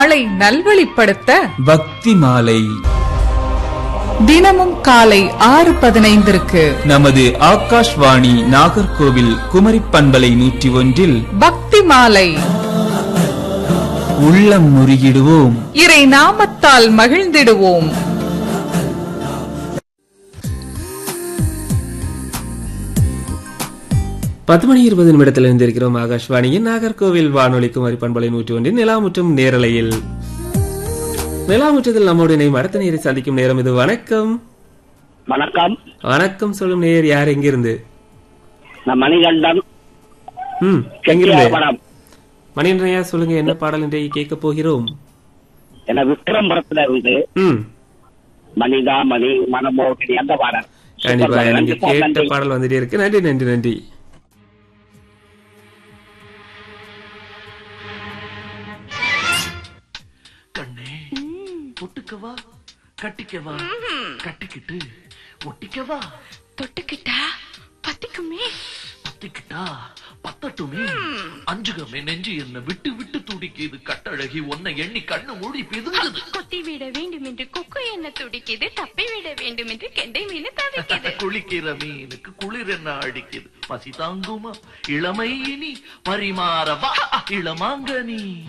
நாளை நல்வழிப்படுத்த பக்தி மாலை தினமும் காலை ஆறு பதினைந்திற்கு நமது ஆகாஷ்வாணி நாகர்கோவில் குமரி பண்பலை நூற்றி ஒன்றில் பக்தி மாலை உள்ளம் முறியிடுவோம் இறை நாமத்தால் மகிழ்ந்திடுவோம் பத்து மணி இருபது நிமிடத்தில் இருந்திருக்கிறோம் ஆகாஷ்வாணியின் நாகர்கோவில் வானொலி குமரி பண்பலை நூற்றி ஒன்றின் நிலாமுற்றம் நேரலையில் நிலாமுற்றத்தில் நம்மோடு இணையும் அடுத்த நேரை சந்திக்கும் நேரம் இது வணக்கம் வணக்கம் வணக்கம் சொல்லும் நேர் யார் எங்கிருந்து நான் மணிகண்டன் ம் எங்கிருந்து செட்டியார்படம் மணியன்றையா சொல்லுங்க என்ன பாடல் இன்றைக்கு கேட்க போகிறோம் என விக்ரம்பரத்துல இருந்து ம் மணிதா மணி மனமோகினி அந்த பாடல் கண்டிப்பா சூப்பர் எனக்கு நன்றி சார், கேட்ட நன்றி. பாடல் வந்துட்டே இருக்கு நன்றி நன்றி நன்றி கண்ணே தொட்டுக்கவா கட்டிக்கவா கட்டிக்கிட்டு ஒட்டிக்கவா தொட்டுக்கிட்டா பத்திக்குமே பத்திக்கிட்டா பத்தட்டுமே அஞ்சுகமே நெஞ்சு என்ன விட்டு விட்டு துடிக்குது கட்டழகி உன்னை எண்ணி கண்ணு மூடி பிதுங்குது கொத்தி விட வேண்டும் என்று கொக்கு என்ன துடிக்குது தப்பி விட வேண்டும் என்று கெண்டை மீன் தவிக்குது குளிக்கிற மீனுக்கு குளிர் என்ன அடிக்குது பசி தாங்குமா இளமை இனி பரிமாறவா இளமாங்கனி